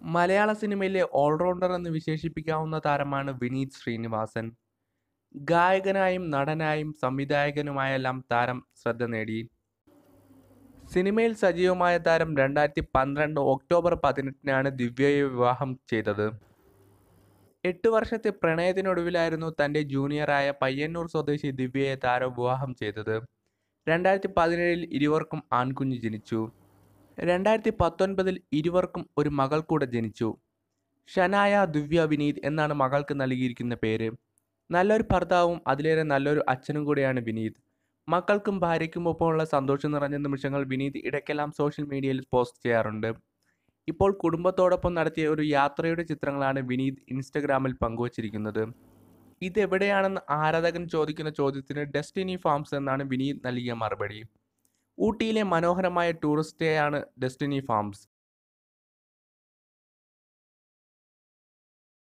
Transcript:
മലയാള സിനിമയിലെ ഓൾറൗണ്ടർ എന്ന് വിശേഷിപ്പിക്കാവുന്ന താരമാണ് വിനീത് ശ്രീനിവാസൻ ഗായകനായും നടനായും സംവിധായകനുമായെല്ലാം താരം ശ്രദ്ധ നേടി സിനിമയിൽ സജീവമായ താരം രണ്ടായിരത്തി പന്ത്രണ്ട് ഒക്ടോബർ പതിനെട്ടിനാണ് ദിവ്യയെ വിവാഹം ചെയ്തത് എട്ട് വർഷത്തെ പ്രണയത്തിനൊടുവിലായിരുന്നു തൻ്റെ ജൂനിയറായ പയ്യന്നൂർ സ്വദേശി ദിവ്യയെ താരം വിവാഹം ചെയ്തത് രണ്ടായിരത്തി പതിനേഴിൽ ഇരുവർക്കും ആൺകുഞ്ഞ് ജനിച്ചു രണ്ടായിരത്തി പത്തൊൻപതിൽ ഇരുവർക്കും ഒരു മകൾ കൂടെ ജനിച്ചു ഷനായ ദിവ്യ വിനീത് എന്നാണ് മകൾക്ക് നൽകിയിരിക്കുന്ന പേര് നല്ലൊരു ഭർത്താവും അതിലേറെ നല്ലൊരു അച്ഛനും കൂടെയാണ് വിനീത് മക്കൾക്കും ഭാര്യയ്ക്കും ഒപ്പമുള്ള സന്തോഷം നിറഞ്ഞ നിമിഷങ്ങൾ വിനീത് ഇടയ്ക്കെല്ലാം സോഷ്യൽ മീഡിയയിൽ പോസ്റ്റ് ചെയ്യാറുണ്ട് ഇപ്പോൾ കുടുംബത്തോടൊപ്പം നടത്തിയ ഒരു യാത്രയുടെ ചിത്രങ്ങളാണ് വിനീത് ഇൻസ്റ്റഗ്രാമിൽ പങ്കുവച്ചിരിക്കുന്നത് ഇതെവിടെയാണെന്ന് ആരാധകൻ ചോദിക്കുന്ന ചോദ്യത്തിന് ഡെസ്റ്റിനി ഫാംസ് എന്നാണ് വിനീത് നൽകിയ മറുപടി ഊട്ടിയിലെ മനോഹരമായ ടൂറിസ്റ്റ് സ്റ്റേ ആണ് ഡെസ്റ്റിനി ഫാംസ്